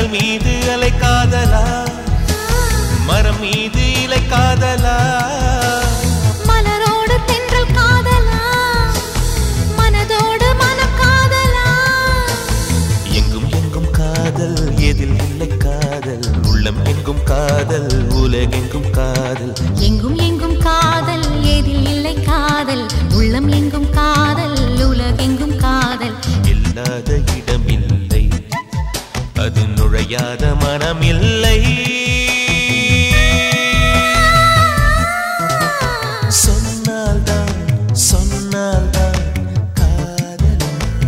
கடல் மீது அலை காதலா மரம் மீது இலை காதலா மலரோடு தென்றல் காதலா மனதோடு மனம் காதலா எங்கும் எங்கும் காதல் எதில் இல்லை காதல் உள்ளம் எங்கும் காதல் உலகெங்கும் காதல் எங்கும் எங்கும் காதல் ஏதில் இல்லை காதல் உள்ளம் எங்கும் காதல் உலகெங்கும் காதல் இல்லாத இடமில்லை அது நுழையாத மனமில்லை சொன்னால்தான் சொன்னால்தான் காதல்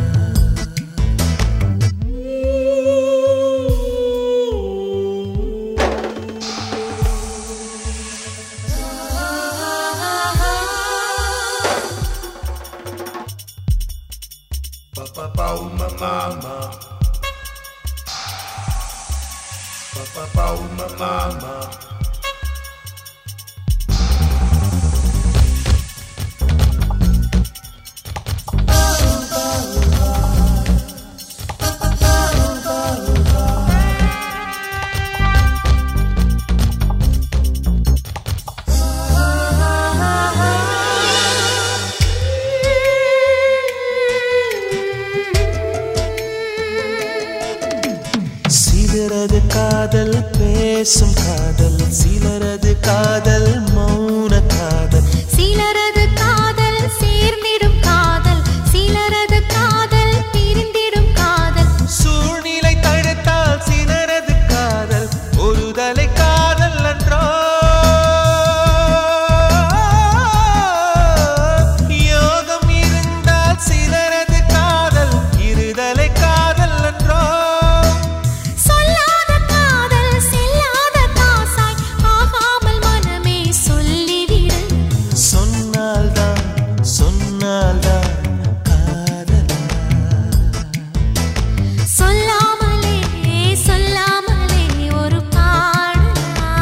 சிலரது காதல் பேசும் காதல் சிலரது காதல் மௌன காதல் சிலரது காதல் சேர்ந்திடும் காதல் சிலரது காதல் பிரிந்திடும் காதல் சூழ்நிலை தடுத்தால் சிலரது காதல் ஒரு தலை காதல் அன்றோ யோகம் இருந்தால் சிலரது காதல் இருதலை காதல் அன்றோ சொல்லாத காதல் செல்லாத காசாய் ஆகாமல் மனமே சொல்லிவிடு சொன்னால்தான் சொன்னால்தான் காதலா சொல்லாமலே சொல்லாமலே ஒரு பாடலா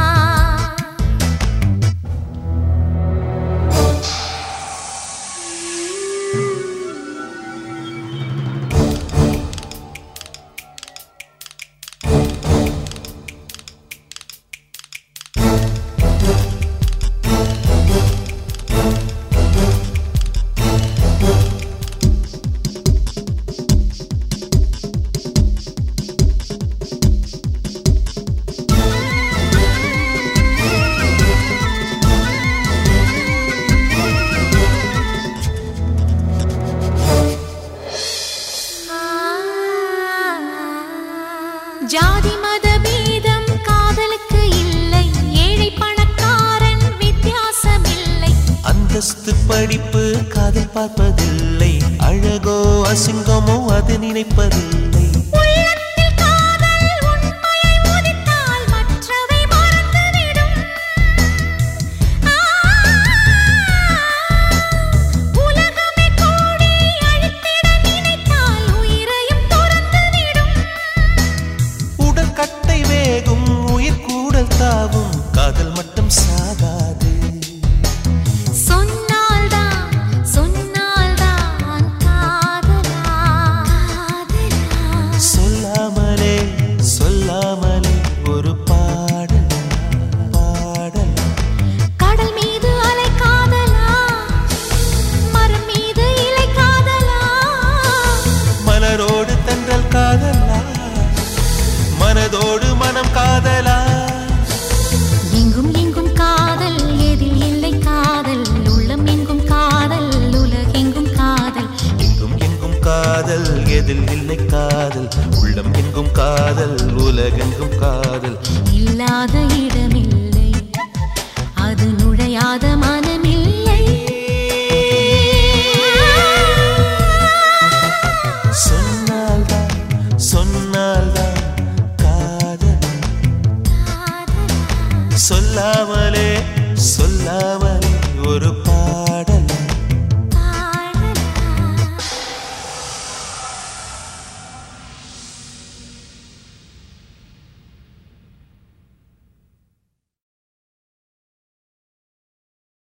ஜாதி மத பீதம் காதலுக்கு இல்லை ஏழை பணக்காரன் வித்தியாசமில்லை அந்தஸ்து படிப்பு காதல் பார்ப்பதில்லை அழகோ அசிங்கமோ அது நினைப்பதில்லை உள்ளத்தில் காதல் உண்மையை உதித்தால் மற்றவை மறந்துவிடும் ஆ, உலகமே கூடி அழித்திட நினைத்தால் உயிரையும் துறந்துவிடும் உடல் கட்டை வேகும் உயிர் கூடல் தாவும் காதல் மட்டும் சாகாது சொன்னால்தான் சொன்னால்தான் காதலா சொல்லாமலே சொல்லாமலே ஒரு பாடல் பாடல் கடல் மீது அலை காதலா மரம் மீது இலை காதலா மலரோடு தென்றல் காதலா மனதோடு மனம் காதலா எங்கும் எங்கும் காதல் எதில் இல்லை காதல் உள்ளம் எங்கும் காதல் உலகெங்கும் காதல் எங்கும் எங்கும் காதல் எதில் இல்லை காதல் உள்ளம் எங்கும் காதல் உலகெங்கும் காதல் இல்லாத இடமில்லை அது நுழையாத மனமில்லை சொன்னால்தான் சொன்னால்தான் காதல் சொல்லாமலே சொல்லாமலே ஒரு பாடல்